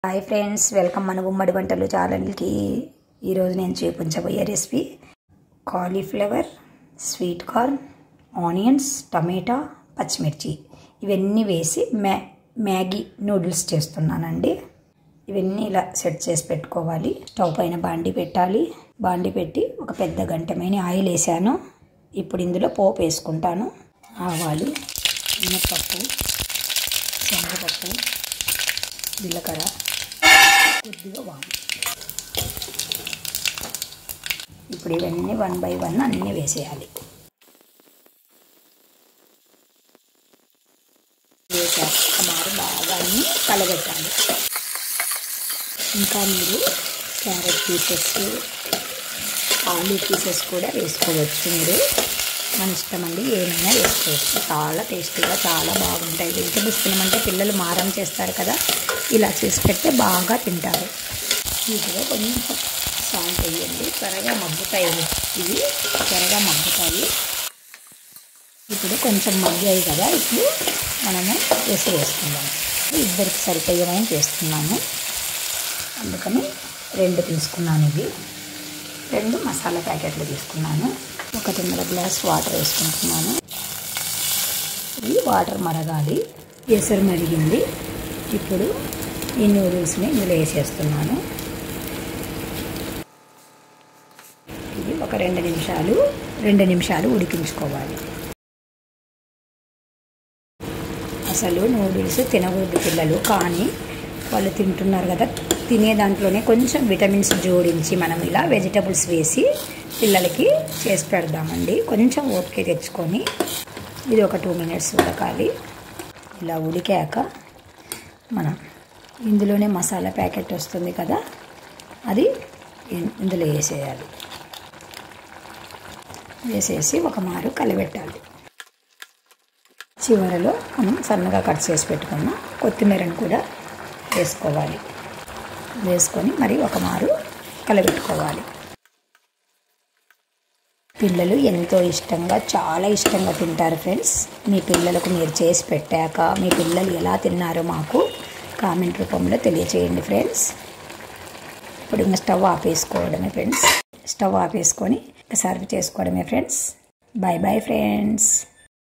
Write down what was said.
hi friends welcome మన ఉమ్మడి వంటలు ఛానల్కి ఈరోజు నేను చూపించబోయే recipe cauliflower sweet corn onions tomato పచ్చిమిర్చి ఇవన్నీ వేసి మ్యా మ్యాగీ నూడిల్స్ చేస్తున్నానండి ఇవన్నీ ఇలా సెట్ చేసి పెట్టుకోవాలి స్టవ్ పైన బాండి పెట్టాలి బాండి పెట్టి ఒక పెద్ద గంటమైన ఆయిల్ వేసాను ఇప్పుడు ఇందులో పోపు వేసుకుంటాను ఆవాలు మినపప్పు శనగపప్పు జీలకర్ర కొద్దిగా వాము ఇప్పుడు ఇవన్నీ వన్ బై వన్ అన్నీ వేసేయాలి వేసాక మారు బాగా అన్నీ కలబెట్టాలి ఇంకా మీరు క్యారెట్ పీసెస్ ఆలూ పీసెస్ కూడా వేసుకోవచ్చు మీరు మన ఇష్టం అండి ఏమైనా వేసుకోవచ్చు చాలా టేస్టీగా చాలా బాగుంటాయి వెజిటబుల్స్ తినమంటే పిల్లలు మారం చేస్తారు కదా ఇలా చేసి పెడితే బాగా తింటారు వీటిలో కొంచెం సాల్ట్ వేయండి త్వరగా మగ్గుతాయి ఇవి త్వరగా మగ్గుతాయి ఇప్పుడు కొంచెం మగ్గాయి కదా ఇప్పుడు మనము వేసి వేసుకుందాం ఇద్దరికి సరిపోయేమని చేస్తున్నాము అందుకని రెండు తీసుకున్నాను ఇవి రెండు మసాలా ప్యాకెట్లు తీసుకున్నాను ఒకటిన్నర గ్లాస్ వాటర్ వేసుకుంటున్నాను ఇది వాటర్ మరగాలి ఎసరు మరిగింది ఇప్పుడు ఈ నూడిల్స్ని ఇందులో వేసేస్తున్నాను ఇది ఒక రెండు నిమిషాలు రెండు నిమిషాలు ఉడికించుకోవాలి అసలు నూడిల్స్ తినకూడదు పిల్లలు కానీ వాళ్ళు తింటున్నారు కదా తినే దాంట్లోనే కొంచెం విటమిన్స్ జోడించి మనం ఇలా వెజిటబుల్స్ వేసి పిల్లలకి చేసి పెడదామండి కొంచెం ఓపిక తెచ్చుకొని ఇది ఒక టూ మినిట్స్ ఉడకాలి ఇలా ఉడికాక మనం ఇందులోనే మసాలా ప్యాకెట్ వస్తుంది కదా అది ఇందులో వేసేయాలి వేసేసి ఒక మారు కలిపెట్టాలి చివరలో మనం సన్నగా కట్ చేసి పెట్టుకున్న కొత్తిమీరను కూడా వేసుకోవాలి వేసుకొని మరి ఒక మారు కలబెట్టుకోవాలి పిల్లలు ఎంతో ఇష్టంగా చాలా ఇష్టంగా తింటారు ఫ్రెండ్స్ మీ పిల్లలకు మీరు చేసి పెట్టాక మీ పిల్లలు ఎలా తిన్నారో మాకు కామెంట్ రూపంలో తెలియచేయండి ఫ్రెండ్స్ ఇప్పుడు ఇంకా స్టవ్ ఆపేసుకోవడమే ఫ్రెండ్స్ స్టవ్ ఆపేసుకొని సర్వ్ చేసుకోవడమే ఫ్రెండ్స్ బాయ్ బాయ్ ఫ్రెండ్స్